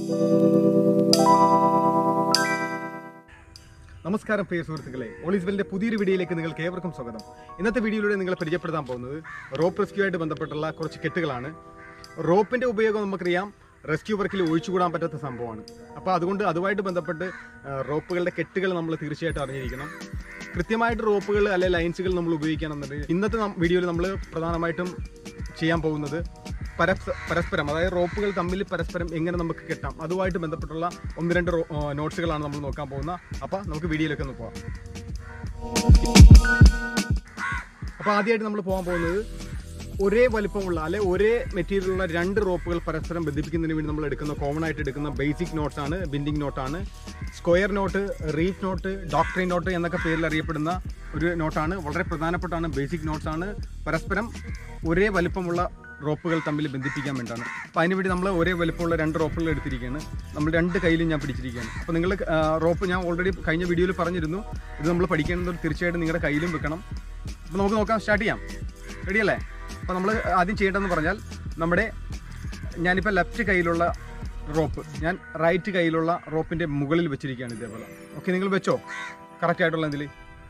നമസ്കാരം പ്രിയ സുഹൃത്തുക്കളെ ഓളിസ്വലിന്റെ പുതിയൊരു വീഡിയോയിലേക്ക് നിങ്ങൾക്ക് ഏവർക്കും സ്വാഗതം ഇന്നത്തെ വീഡിയോയിലൂടെ നിങ്ങളെ പരിചയപ്പെടുത്താൻ പോകുന്നത് റോപ്പ് റെസ്ക്യൂ ആയിട്ട് ബന്ധപ്പെട്ടുള്ള കുറച്ച് കെട്ടുകളാണ് റോപ്പിന്റെ ഉപയോഗം നമുക്കറിയാം റെസ്ക്യൂ വർക്കിൽ ഒഴിച്ചുകൂടാൻ പറ്റാത്ത സംഭവമാണ് അപ്പോൾ അതുകൊണ്ട് അതുമായിട്ട് ബന്ധപ്പെട്ട് ആ, റോപ്പുകളുടെ കെട്ടുകൾ നമ്മൾ തീർച്ചയായിട്ടും അറിഞ്ഞിരിക്കണം കൃത്യമായിട്ട് റോപ്പുകൾ അല്ലെ ലൈൻസുകൾ നമ്മൾ ഉപയോഗിക്കുകയാണെന്നുണ്ടെങ്കിൽ ഇന്നത്തെ വീഡിയോയിൽ നമ്മൾ പ്രധാനമായിട്ടും ചെയ്യാൻ പോകുന്നത് പരസ്പ- പരസ്പരം അതായത് റോപ്പുകൾ തമ്മിൽ പരസ്പരം എങ്ങനെ നമുക്ക് കെട്ടാം അതുമായിട്ട് ബന്ധപ്പെട്ടുള്ള ഒന്ന് രണ്ട് റോ- ആ, നോട്ട്സുകളാണ് നമ്മൾ നോക്കാൻ പോകുന്നത് അപ്പോൾ നമുക്ക് വീഡിയോയിലേക്ക് ഒന്ന് പോകാം അപ്പോൾ ആദ്യമായിട്ട് നമ്മൾ പോകാൻ പോകുന്നത് ഒരേ വലിപ്പമുള്ള അല്ലെ ഒരേ മെറ്റീരിയലുള്ള രണ്ട് റോപ്പുകൾ പരസ്പരം ബന്ധിപ്പിക്കുന്നതിന് വേണ്ടി നമ്മൾ എടുക്കുന്ന കോമൺ ആയിട്ട് എടുക്കുന്ന ബേസിക് നോട്ട്സ് ആണ് ബിൻഡിങ് നോട്ടാണ് സ്ക്വയർ നോട്ട് റീഫ് നോട്ട് ഡോക്ടറി നോട്ട് എന്നൊക്കെ പേരിൽ അറിയപ്പെടുന്ന ഒരു നോട്ടാണ് വളരെ പ്രധാനപ്പെട്ടാണ് ബേസിക് നോട്ട്സ് ആണ് പരസ്പരം ഒരേ വലിപ്പമുള്ള റോപ്പുകൾ തമ്മിൽ ബന്ധിപ്പിക്കാൻ വേണ്ടിയാണ് അപ്പോൾ അതിന് വേണ്ടി നമ്മൾ ഒരേ വലിപ്പമുള്ള രണ്ട് റോപ്പുകൾ എടുത്തിരിക്കുകയാണ് നമ്മൾ രണ്ട് കയ്യിലും ഞാൻ പിടിച്ചിരിക്കുകയാണ് അപ്പോൾ നിങ്ങൾ റോപ്പ് ഞാൻ ഓൾറെഡി കഴിഞ്ഞ വീഡിയോയിൽ പറഞ്ഞിരുന്നു ഇത് നമ്മൾ പഠിക്കേണ്ടത് തീർച്ചയായിട്ടും നിങ്ങളുടെ കയ്യിലും വെക്കണം അപ്പോൾ നമുക്ക് നോക്കാം സ്റ്റാർട്ട് ചെയ്യാം റെഡിയല്ലേ അപ്പോൾ നമ്മൾ ആദ്യം ചെയ്യേണ്ടതെന്ന് പറഞ്ഞാൽ നമ്മുടെ ഞാനിപ്പോൾ ലെഫ്റ്റ് കയ്യിലുള്ള റോപ്പ് ഞാൻ റൈറ്റ് കയ്യിലുള്ള റോപ്പിൻ്റെ മുകളിൽ വെച്ചിരിക്കുകയാണ് ഇതേപോലെ ഓക്കെ നിങ്ങൾ വെച്ചോ കറക്റ്റ് ആയിട്ടുള്ള ഇതിൽ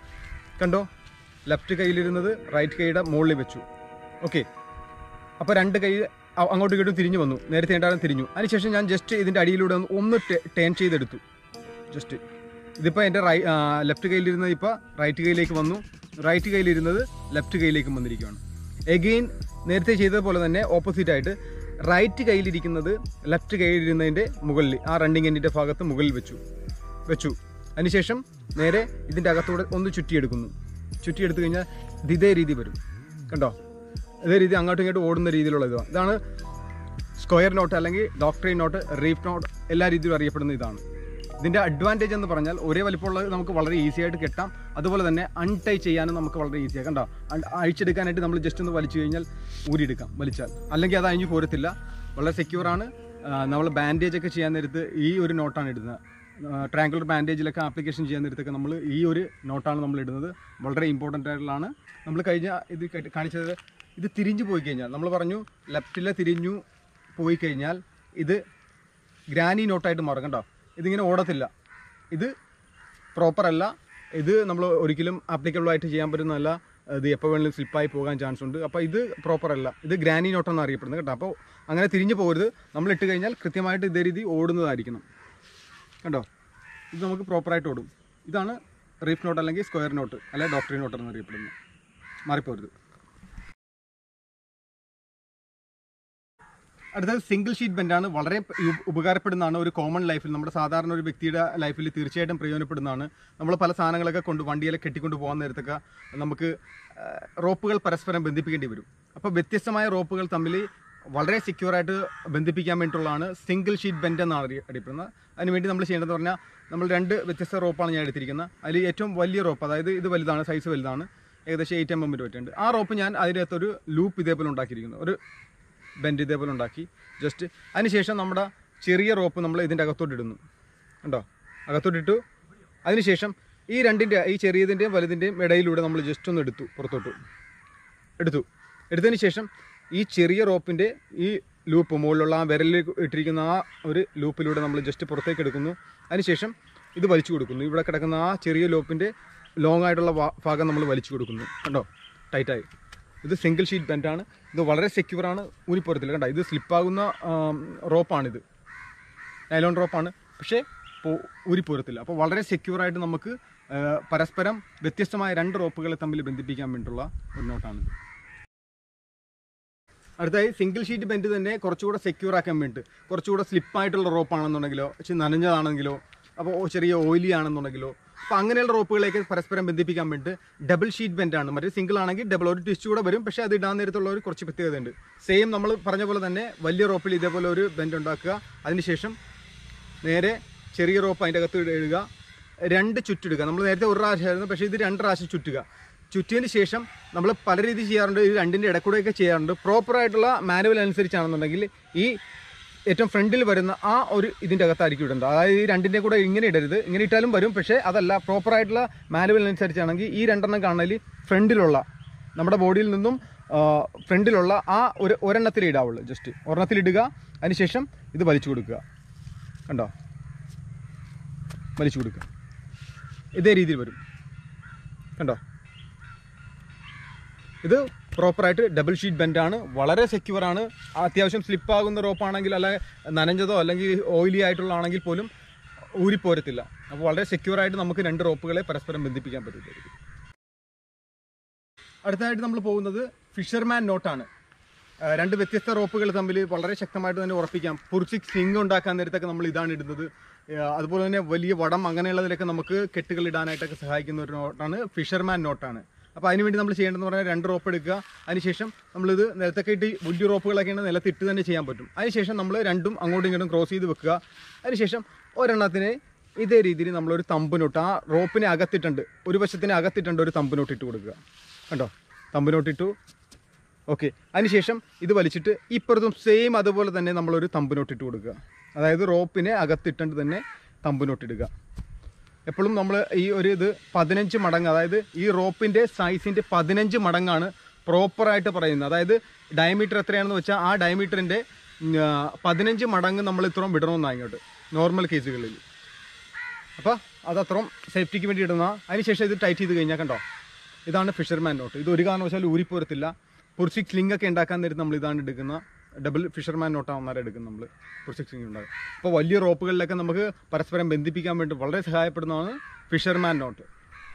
കണ്ടോ ലെഫ്റ്റ് കയ്യിലിരുന്നത് റൈറ്റ് കൈയുടെ മുകളിൽ വെച്ചു ഓക്കെ അപ്പോൾ രണ്ട് കൈ അ- അങ്ങോട്ടും ഇങ്ങോട്ടും തിരിഞ്ഞു വന്നു നേരത്തെ ഉണ്ടാകും തിരിഞ്ഞു അതിനുശേഷം ഞാൻ ജസ്റ്റ് ഇതിൻ്റെ അടിയിലൂടെ ഒന്ന് ഒന്ന് ടേൺ ചെയ്തെടുത്തു ജസ്റ്റ് ഇതിപ്പോൾ എൻ്റെ റൈ ലെഫ്റ്റ് കയ്യിലിരുന്നത് ഇപ്പോൾ റൈറ്റ് കൈയിലേക്ക് വന്നു റൈറ്റ് കയ്യിലിരുന്നത് ലെഫ്റ്റ് കൈയിലേക്കും വന്നിരിക്കുകയാണ് എഗെയിൻ നേരത്തെ ചെയ്തതുപോലെ തന്നെ ഓപ്പോസിറ്റ് ആയിട്ട് റൈറ്റ് കയ്യിലിരിക്കുന്നത് ലെഫ്റ്റ് കയ്യിലിരുന്നതിൻ്റെ മുകളിൽ ആ റണ്ണിങ് എൻഡിൻ്റെ ഭാഗത്ത് മുകളിൽ വെച്ചു വെച്ചു അതിനുശേഷം നേരെ ഇതിൻ്റെ അകത്തൂടെ ഒന്ന് ചുറ്റിയെടുക്കുന്നു ചുറ്റിയെടുത്തു കഴിഞ്ഞാൽ ഇത് ഇതേ രീതി വരും കണ്ടോ ഇതേ രീതി അങ്ങോട്ടും ഇങ്ങോട്ടും ഓടുന്ന രീതിയിലുള്ള ഇതാണ് ഇതാണ് സ്ക്വയർ നോട്ട് അല്ലെങ്കിൽ ഡോക്ടറി നോട്ട് റീഫ് നോട്ട് എല്ലാ രീതിയിലും അറിയപ്പെടുന്ന ഇതാണ് ഇതിൻ്റെ അഡ്വാൻറ്റേജ് എന്ന് പറഞ്ഞാൽ ഒരേ വലിപ്പമുള്ളത് നമുക്ക് വളരെ ഈസി ആയിട്ട് കെട്ടാം അതുപോലെ തന്നെ അൺടൈ ചെയ്യാനും നമുക്ക് വളരെ ഈസിയാണ് കണ്ടോ അൺ- അഴിച്ചെടുക്കാനായിട്ട് നമ്മൾ ജസ്റ്റ് ഒന്ന് വലിച്ചു കഴിഞ്ഞാൽ ഊരിയെടുക്കാം വലിച്ചാൽ അല്ലെങ്കിൽ അത് അഴിഞ്ഞു പോരത്തില്ല വളരെ സെക്യൂർ ആണ് നമ്മൾ ബാൻഡേജ് ഒക്കെ ചെയ്യാൻ നേരത്ത് ഈ ഒരു നോട്ടാണ് ഇടുന്നത് ട്രാങ്കുലർ ബാൻഡേജിലൊക്കെ ആപ്ലിക്കേഷൻ ചെയ്യാൻ നേരത്തൊക്കെ നമ്മൾ ഈ ഒരു നോട്ടാണ് നമ്മൾ ഇടുന്നത് വളരെ ഇമ്പോർട്ടൻ്റ് ആയിട്ടുള്ളതാണ് നമ്മൾ കഴിഞ്ഞ ഇത് കെ- കാണിച്ചത് ഇത് തിരിഞ്ഞു പോയി കഴിഞ്ഞാൽ നമ്മൾ പറഞ്ഞു ലെഫ്റ്റിലെ തിരിഞ്ഞു പോയി കഴിഞ്ഞാൽ ഇത് ഗ്രാനി നോട്ടായിട്ട് മാറും കണ്ടോ ഇതിങ്ങനെ ഓടത്തില്ല ഇത് പ്രോപ്പർ അല്ല ഇത് നമ്മൾ ഒരിക്കലും ആപ്ലിക്കബിൾ ആയിട്ട് ചെയ്യാൻ പറ്റുന്നതല്ല ഇത് എപ്പോൾ വേണമെങ്കിലും സ്ലിപ്പായി പോകാൻ ചാൻസ് ഉണ്ട് അപ്പോൾ ഇത് പ്രോപ്പർ അല്ല ഇത് ഗ്രാനി നോട്ടെന്ന് അറിയപ്പെടുന്നത് കേട്ടോ അപ്പോൾ അങ്ങനെ തിരിഞ്ഞു പോകരുത് നമ്മൾ ഇട്ട് കഴിഞ്ഞാൽ കൃത്യമായിട്ട് ഇതേ രീതി ഓടുന്നതായിരിക്കണം കണ്ടോ ഇത് നമുക്ക് പ്രോപ്പറായിട്ട് ഓടും ഇതാണ് റീഫ് നോട്ട് അല്ലെങ്കിൽ സ്ക്വയർ നോട്ട് അല്ലെങ്കിൽ ഡോക്ടറി നോട്ട് എന്നറിയപ്പെടുന്നത് മാറിപ്പോരുത് അടുത്തത് സിംഗിൾ ഷീറ്റ് ബെൻഡാണ് വളരെ ഉപ- ഉപകാരപ്പെടുന്നതാണ് ഒരു കോമൺ ലൈഫിൽ നമ്മുടെ സാധാരണ ഒരു വ്യക്തിയുടെ ലൈഫിൽ തീർച്ചയായിട്ടും പ്രയോജനപ്പെടുന്നതാണ് നമ്മൾ പല സാധനങ്ങളൊക്കെ കൊണ്ട് വണ്ടിയിലൊക്കെ കെട്ടിക്കൊണ്ട് പോകാൻ നേരത്തൊക്കെ നമുക്ക് ആ, റോപ്പുകൾ പരസ്പരം ബന്ധിപ്പിക്കേണ്ടി വരും അപ്പോൾ വ്യത്യസ്തമായ റോപ്പുകൾ തമ്മിൽ വളരെ secure ആയിട്ട് ബന്ധിപ്പിക്കാൻ വേണ്ടിയിട്ടുള്ളതാണ് സിംഗിൾ ഷീറ്റ് ബെൻഡ് എന്നാണ് അറിയ- അറിയപ്പെടുന്നത് അതിനുവേണ്ടി നമ്മൾ ചെയ്യേണ്ടതെന്ന് പറഞ്ഞാൽ നമ്മൾ രണ്ട് വ്യത്യസ്ത റോപ്പാണ് ഞാൻ എടുത്തിരിക്കുന്നത് അതിൽ ഏറ്റവും വലിയ റോപ്പ് അതായത് ഇത് വലുതാണ് സൈസ് വലുതാണ് ഏകദേശം എയ്റ്റ് എം എമ്മിൻ്റെ പറ്റുന്നുണ്ട് ആ റോപ്പ് ഞാൻ അതിനകത്തൊരു ലൂപ്പ് ഇതേപോലെ ഉണ്ടാക്കിയിരിക്കുന്നു ഒരു ബെൻഡ് ഇതേപോലെ ഉണ്ടാക്കി ജസ്റ്റ് അതിനുശേഷം നമ്മുടെ ചെറിയ റോപ്പ് നമ്മൾ ഇതിൻ്റെ അകത്തോട്ട് ഇടുന്നു കണ്ടോ അകത്തോട്ടിട്ടു അതിനുശേഷം ഈ രണ്ടിൻ്റെ ഈ ചെറിയതിൻ്റെയും വലുതിൻ്റെയും ഇടയിലൂടെ നമ്മൾ ജസ്റ്റ് ഒന്ന് എടുത്തു പുറത്തോട്ട് എടുത്തു എടുത്തതിന് ശേഷം ഈ ചെറിയ റോപ്പിൻ്റെ ഈ ലൂപ്പ് മുകളിലുള്ള ആ വിരലിൽ ഇട്ടിരിക്കുന്ന ആ ഒരു ലൂപ്പിലൂടെ നമ്മൾ ജസ്റ്റ് പുറത്തേക്ക് എടുക്കുന്നു അതിനുശേഷം ഇത് വലിച്ചു കൊടുക്കുന്നു ഇവിടെ കിടക്കുന്ന ആ ചെറിയ ലൂപ്പിൻ്റെ ലോങ് ആയിട്ടുള്ള വാ- ഭാഗം നമ്മൾ വലിച്ചു കൊടുക്കുന്നു കണ്ടോ ടൈറ്റായി ഇത് സിംഗിൾ ഷീറ്റ് ബെൻഡാണ് ഇത് വളരെ സെക്യൂറാണ് ഊരിപ്പോരത്തില്ല കണ്ടോ ഇത് സ്ലിപ്പാകുന്ന റോപ്പാണിത് നൈലോൺ റോപ്പാണ് പക്ഷേ പോ ഊരിപ്പോരത്തില്ല അപ്പോൾ വളരെ സെക്യൂറായിട്ട് നമുക്ക് ആ, പരസ്പരം വ്യത്യസ്തമായ രണ്ട് റോപ്പുകളെ തമ്മിൽ ബന്ധിപ്പിക്കാൻ വേണ്ടിയിട്ടുള്ള ഒരു നോട്ടാണ് അടുത്തായി സിംഗിൾ ഷീറ്റ് ബെൻഡ് തന്നെ കുറച്ചുകൂടെ സെക്യൂർ ആക്കാൻ വേണ്ടി കുറച്ചുകൂടെ സ്ലിപ്പായിട്ടുള്ള റോപ്പാണെന്നുണ്ടെങ്കിലോ ഇച്ചിരി നനഞ്ഞതാണെങ്കിലോ അപ്പോൾ ചെറിയ ഓയിലി ആണെന്നുണ്ടെങ്കിലോ അപ്പോൾ അങ്ങനെയുള്ള റോപ്പുകളേക്ക് പരസ്പരം ബന്ധിപ്പിക്കാൻ വേണ്ടി ഡബിൾ ഷീറ്റ് ബെൻഡ് ആണ് മറ്റേ സിംഗിൾ ആണെങ്കിൽ ഡബിൾ ഒരു ട്വിസ്റ്റ് കൂടെ വരും പക്ഷേ അത് ഇടാൻ നേരത്തുള്ള ഒരു കുറച്ച് പ്രത്യേകതയുണ്ട് സെയിം നമ്മൾ പറഞ്ഞ പോലെ തന്നെ വലിയ റോപ്പിൽ ഇതേപോലെ ഒരു ബെൻഡ് ഉണ്ടാക്കുക അതിനുശേഷം നേരെ ചെറിയ റോപ്പ് അതിൻ്റെ അകത്ത് ഇടുക രണ്ട് ചുറ്റിടുക നമ്മൾ നേരത്തെ ഒരു പ്രാവശ്യമായിരുന്നു പക്ഷേ ഇത് രണ്ട് പ്രാവശ്യം ചുറ്റുക ചുറ്റിയതിന് ശേഷം നമ്മൾ പല രീതി ചെയ്യാറുണ്ട് ഇത് രണ്ടിൻ്റെ ഇടക്കൂടെയൊക്കെ ചെയ്യാറുണ്ട് പ്രോപ്പറായിട്ടുള്ള മാനുവൽ അനുസരിച്ചാണെന്നുണ്ടെങ്കിൽ ഈ ഏറ്റവും ഫ്രണ്ടിൽ വരുന്ന ആ ഒരു ഇതിൻ്റെ അകത്തായിരിക്കും ഇടേണ്ടത് അതായത് ഈ രണ്ടിൻ്റെ കൂടെ ഇങ്ങനെ ഇടരുത് ഇങ്ങനെ ഇട്ടാലും വരും പക്ഷേ അതല്ല പ്രോപ്പറായിട്ടുള്ള മാനുവൽ അനുസരിച്ചാണെങ്കിൽ ഈ രണ്ടെണ്ണം കാണൽ ഫ്രണ്ടിലുള്ള നമ്മുടെ ബോഡിയിൽ നിന്നും ആ, ഫ്രണ്ടിലുള്ള ആ ഒരു ഒരെണ്ണത്തിൽ ഇടാവുള്ളൂ ജസ്റ്റ് ഒരെണ്ണത്തിൽ ഇടുക അതിനുശേഷം ഇത് വലിച്ചു കൊടുക്കുക കണ്ടോ വലിച്ചു കൊടുക്കുക ഇതേ രീതിയിൽ വരും കണ്ടോ ഇത് പ്രോപ്പറായിട്ട് ഡബിൾ ഷീറ്റ് ബെൻഡാണ് വളരെ സെക്യൂർ ആണ് അത്യാവശ്യം സ്ലിപ്പാകുന്ന റോപ്പാണെങ്കിൽ അല്ല നനഞ്ഞതോ അല്ലെങ്കിൽ ഓയിലി ആയിട്ടുള്ള ആണെങ്കിൽ പോലും ഊരിപ്പോരത്തില്ല അപ്പോൾ വളരെ സെക്യൂർ ആയിട്ട് നമുക്ക് രണ്ട് റോപ്പുകളെ പരസ്പരം ബന്ധിപ്പിക്കാൻ പറ്റും അടുത്തതായിട്ട് നമ്മൾ പോകുന്നത് ഫിഷർമാൻ നോട്ടാണ് ആ, രണ്ട് വ്യത്യസ്ത റോപ്പുകൾ തമ്മിൽ വളരെ ശക്തമായിട്ട് തന്നെ ഉറപ്പിക്കാം പുറിച്ചിക് സ്ലിംഗ് ഉണ്ടാക്കാൻ നേരത്തൊക്കെ നമ്മൾ ഇതാണ് ഇടുന്നത് ആ, അതുപോലെ തന്നെ വലിയ വടം അങ്ങനെയുള്ളതിലൊക്കെ നമുക്ക് കെട്ടുകൾ ഇടാനായിട്ടൊക്കെ സഹായിക്കുന്ന ഒരു നോട്ടാണ് ഫിഷർമാൻ നോട്ടാണ് അപ്പോൾ അതിനുവേണ്ടി നമ്മൾ ചെയ്യേണ്ടതെന്ന് പറഞ്ഞാൽ രണ്ട് റോപ്പ് എടുക്കുക അതിനുശേഷം നമ്മളിത് നിലത്തൊക്കെ ഇട്ട് ഈ വലിയ റോപ്പുകളൊക്കെയാണ് നിലത്തിട്ട് തന്നെ ചെയ്യാൻ പറ്റും അതിനുശേഷം നമ്മൾ രണ്ടും അങ്ങോട്ടും ഇങ്ങോട്ടും ക്രോസ് ചെയ്ത് വെക്കുക അതിനുശേഷം ഒരെണ്ണത്തിന് ഇതേ രീതിയിൽ നമ്മളൊരു തമ്പിനോട്ട് ആ റോപ്പിനെ അകത്തിട്ടുണ്ട് ഒരു വശത്തിന് അകത്തിട്ടുണ്ട് ഒരു തമ്പിനോട്ട് ഇട്ട് കൊടുക്കുക കണ്ടോ തമ്പിനോട്ട് ഇട്ടു ഓക്കെ അതിനുശേഷം ഇത് വലിച്ചിട്ട് ഇപ്പുറത്തും സെയിം അതുപോലെ തന്നെ നമ്മളൊരു തമ്പിനോട്ട് ഇട്ട് കൊടുക്കുക അതായത് റോപ്പിനെ അകത്തിട്ടുണ്ട് തന്നെ തമ്പിനോട്ട് ഇടുക എപ്പോഴും നമ്മൾ ഈ ഒരു ഇത് പതിനഞ്ച് മടങ്ങ് അതായത് ഈ റോപ്പിൻ്റെ സൈസിൻ്റെ പതിനഞ്ച് മടങ്ങാണ് പ്രോപ്പറായിട്ട് പറയുന്നത് അതായത് ഡയമീറ്റർ എത്രയാണെന്ന് വെച്ചാൽ ആ ഡയമീറ്ററിൻ്റെ പതിനഞ്ച് മടങ്ങ് നമ്മൾ ഇത്രയും വിടണമെന്നാണ് ഇങ്ങോട്ട് നോർമൽ കേസുകളിൽ അപ്പോൾ അത് അത്രയും സേഫ്റ്റിക്ക് വേണ്ടി ഇടുന്ന അതിനുശേഷം ഇത് ടൈറ്റ് ചെയ്ത് കഴിഞ്ഞാൽ കണ്ടോ ഇതാണ് ഫിഷർമാൻ നോട്ട് ഇത് ഒരു കാരണവശാലും ഊരിപ്പോരത്തില്ല പുർസിക് സ്ലിംഗ് ഒക്കെ ഉണ്ടാക്കാൻ നേരത്ത് നമ്മൾ ഇതാണ് എടുക്കുന്ന ഡബിൾ ഫിഷർമാൻ നോട്ടാണ് ഒന്നര എടുക്കുന്നത് നമ്മൾ പുർസിക് സ്ലിംഗ് ഉണ്ടാകും അപ്പോൾ വലിയ റോപ്പുകളിലൊക്കെ നമുക്ക് പരസ്പരം ബന്ധിപ്പിക്കാൻ വേണ്ടി വളരെ സഹായപ്പെടുന്നതാണ് ഫിഷർമാൻ നോട്ട്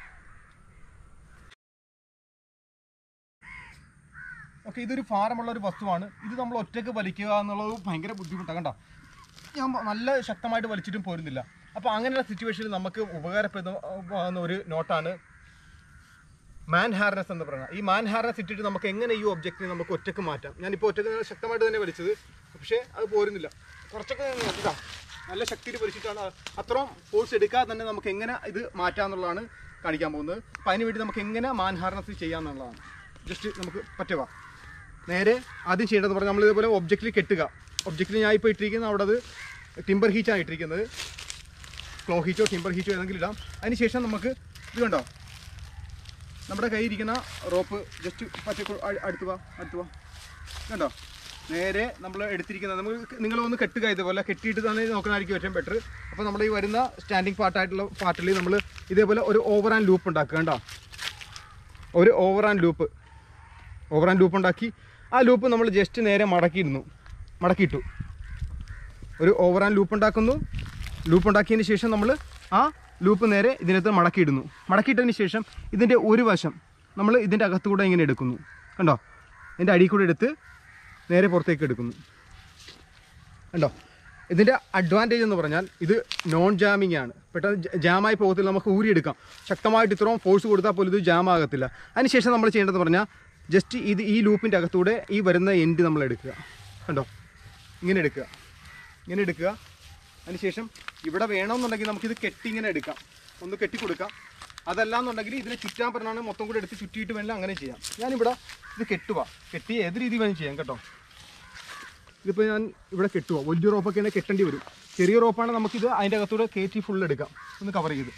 ഓക്കെ ഇതൊരു ഭാരമുള്ള ഒരു വസ്തുവാണ് ഇത് നമ്മൾ ഒറ്റയ്ക്ക് വലിക്കുക എന്നുള്ളത് ഭയങ്കര ബുദ്ധിമുട്ടാണ് കണ്ടോ ഞാൻ പ- നല്ല ശക്തമായിട്ട് വലിച്ചിട്ടും പോരുന്നില്ല അപ്പോൾ അങ്ങനെയുള്ള സിറ്റുവേഷനിൽ നമുക്ക് ഉപകാരപ്രദമാകുന്ന ഒരു നോട്ടാണ് മാൻ ഹാർനസ് എന്ന് പറയുന്നത് ഈ മാൻ ഹാർനസ് ഇട്ടിട്ട് നമുക്ക് എങ്ങനെ ഈ ഒബ്ജക്റ്റിനെ നമുക്ക് ഒറ്റക്ക് മാറ്റാം ഞാനിപ്പോൾ ഒറ്റക്ക് നല്ല ശക്തമായിട്ട് തന്നെ വലിച്ചത് പക്ഷേ അത് പോരുന്നില്ല കുറച്ചൊക്കെ ഇതാ നല്ല ശക്തിയിൽ വലിച്ചിട്ടാണ് അത് അത്രയും ഫോഴ്സ് എടുക്കാതെ തന്നെ നമുക്ക് എങ്ങനെ ഇത് മാറ്റാമെന്നുള്ളതാണ് കാണിക്കാൻ പോകുന്നത് അപ്പോൾ അതിന് വേണ്ടി നമുക്ക് എങ്ങനെ മാൻ ഹാർനസ് ചെയ്യാമെന്നുള്ളതാണ് ജസ്റ്റ് നമുക്ക് പറ്റുക നേരെ ആദ്യം ചെയ്യേണ്ടതെന്ന് പറഞ്ഞാൽ നമ്മൾ ഇതേപോലെ ഒബ്ജക്റ്റിൽ കെട്ടുക ഒബ്ജക്റ്റിൽ ഞാൻ ഇപ്പോൾ ഇട്ടിരിക്കുന്നത് അവിടെ അത് ടിമ്പർ ഹീറ്റാണ് ഇട്ടിരിക്കുന്നത് ക്ലോ ഹീറ്റോ ടിമ്പർ ഹീറ്റോ ഏതെങ്കിലും ഇടാം അതിനുശേഷം നമുക്ക് ഇത് കണ്ടോ നമ്മുടെ കയ്യിൽ ഇരിക്കുന്ന റോപ്പ് ജസ്റ്റ് പച്ച അടുത്ത് വാ അടുത്ത് വാ കണ്ടോ നേരെ നമ്മൾ എടുത്തിരിക്കുന്നത് നമുക്ക് നിങ്ങൾ ഒന്ന് കെട്ടുക ഇതേപോലെ കെട്ടിയിട്ട് തന്നെ നോക്കണമായിരിക്കും ഏറ്റവും ബെറ്റർ അപ്പോൾ നമ്മുടെ ഈ വരുന്ന സ്റ്റാൻഡിങ് പാർട്ടായിട്ടുള്ള പാർട്ടിൽ നമ്മൾ ഇതേപോലെ ഒരു ഓവർ ആൻഡ് ലൂപ്പ് ഉണ്ടാക്കുക കണ്ടോ ഒരു over and loop over and loop ഉണ്ടാക്കി ആ ലൂപ്പ് നമ്മൾ ജസ്റ്റ് നേരെ മടക്കിയിരുന്നു മടക്കിയിട്ടു ഒരു ഓവർ ആൻഡ് ലൂപ്പ് ഉണ്ടാക്കുന്നു ലൂപ്പ് ഉണ്ടാക്കിയതിന് ശേഷം നമ്മൾ ആ ലൂപ്പ് നേരെ ഇതിനകത്ത് മടക്കിയിടുന്നു മടക്കിയിട്ടതിന് ശേഷം ഇതിൻ്റെ ഒരു വശം നമ്മൾ ഇതിൻ്റെ അകത്തുകൂടെ ഇങ്ങനെ എടുക്കുന്നു കണ്ടോ ഇതിൻ്റെ അടിയിൽ കൂടെ എടുത്ത് നേരെ പുറത്തേക്ക് എടുക്കുന്നു കണ്ടോ ഇതിൻ്റെ അഡ്വാൻറ്റേജ് എന്ന് പറഞ്ഞാൽ ഇത് നോൺ ജാമിങ് ആണ് പെട്ടെന്ന് ജ- ജാമായി പോകത്തില്ല നമുക്ക് ഊരിയെടുക്കാം ശക്തമായിട്ട് ഇത്രയും ഫോഴ്സ് കൊടുത്താൽ പോലും ഇത് ജാം ആകത്തില്ല അതിനുശേഷം നമ്മൾ ചെയ്യേണ്ടതെന്ന് പറഞ്ഞാൽ ജസ്റ്റ് ഇത് ഈ ലൂപ്പിൻ്റെ അകത്തൂടെ ഈ വരുന്ന എൻഡ് നമ്മൾ എടുക്കുക കണ്ടോ ഇങ്ങനെ എടുക്കുക ഇങ്ങനെ എടുക്കുക അതിനുശേഷം ഇവിടെ വേണമെന്നുണ്ടെങ്കിൽ നമുക്കിത് കെട്ടി ഇങ്ങനെ എടുക്കാം ഒന്ന് കെട്ടി കൊടുക്കാം അതല്ല എന്നുണ്ടെങ്കിൽ ഇതിനെ ചുറ്റാൻ പറഞ്ഞാണ് മൊത്തം കൂടെ എടുത്ത് ചുറ്റിയിട്ട് വേണമെങ്കിൽ അങ്ങനെ ചെയ്യാം ഞാനിവിടെ ഇത് കെട്ടുക കെട്ടി ഏത് രീതിയിൽ വേണം ചെയ്യാം കേട്ടോ ഇതിപ്പോൾ ഞാൻ ഇവിടെ കെട്ടുക വലിയ റോപ്പൊക്കെ ആണെങ്കിൽ കെട്ടേണ്ടി വരും ചെറിയ റോപ്പാണ് നമുക്കിത് അതിൻ്റെ അകത്തൂടെ കയറ്റി ഫുൾ എടുക്കാം ഒന്ന് കവർ ചെയ്ത്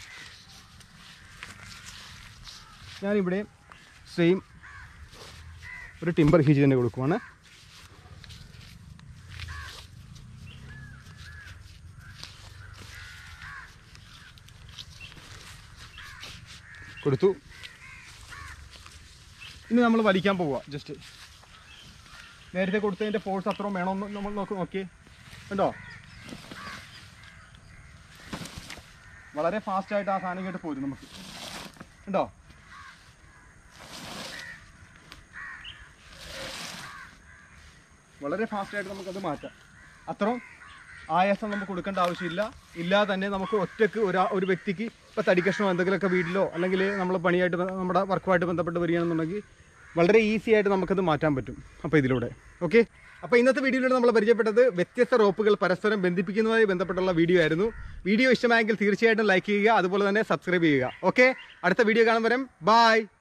ഞാനിവിടെ സെയിം ഒരു ടിമ്പർ ഹീച്ച് തന്നെ കൊടുക്കുവാണ് കൊടുത്തു ഇനി നമ്മൾ വലിക്കാൻ പോവുക ജസ്റ്റ് നേരത്തെ കൊടുത്തതിൻ്റെ ഫോഴ്സ് അത്രയും വേണമെന്ന് നമ്മൾ നോക്കി നോക്കിയേ കണ്ടോ വളരെ ഫാസ്റ്റ് ആയിട്ട് ആ സാധനം കേട്ട് പോരും നമുക്ക് കണ്ടോ വളരെ ഫാസ്റ്റ് ആയിട്ട് നമുക്കത് മാറ്റാം അത്രയും ആയാസം നമുക്ക് കൊടുക്കേണ്ട ആവശ്യമില്ല ഇല്ലാതെ തന്നെ നമുക്ക് ഒറ്റക്ക് ഒരാ ഒരു വ്യക്തിക്ക് ഇപ്പോൾ തടിക്കഷ്ണോ എന്തെങ്കിലുമൊക്കെ വീട്ടിലോ അല്ലെങ്കിൽ നമ്മൾ പണിയായിട്ട് ബ- നമ്മുടെ വർക്കുമായിട്ട് ബന്ധപ്പെട്ട് വരികയാണെന്നുണ്ടെങ്കിൽ വളരെ ഈസി ആയിട്ട് നമുക്കത് മാറ്റാൻ പറ്റും അപ്പോൾ ഇതിലൂടെ ഓക്കെ അപ്പോൾ ഇന്നത്തെ വീഡിയോയിലൂടെ നമ്മൾ പരിചയപ്പെട്ടത് വ്യത്യസ്ത റോപ്പുകൾ പരസ്പരം ബന്ധിപ്പിക്കുന്നതുമായി ബന്ധപ്പെട്ടുള്ള വീഡിയോ ആയിരുന്നു വീഡിയോ ഇഷ്ടമായെങ്കിൽ തീർച്ചയായിട്ടും ലൈക്ക് ചെയ്യുക അതുപോലെ തന്നെ സബ്സ്ക്രൈബ് ചെയ്യുക ഓക്കെ അടുത്ത വീഡിയോ കാണും വരെ ബായ്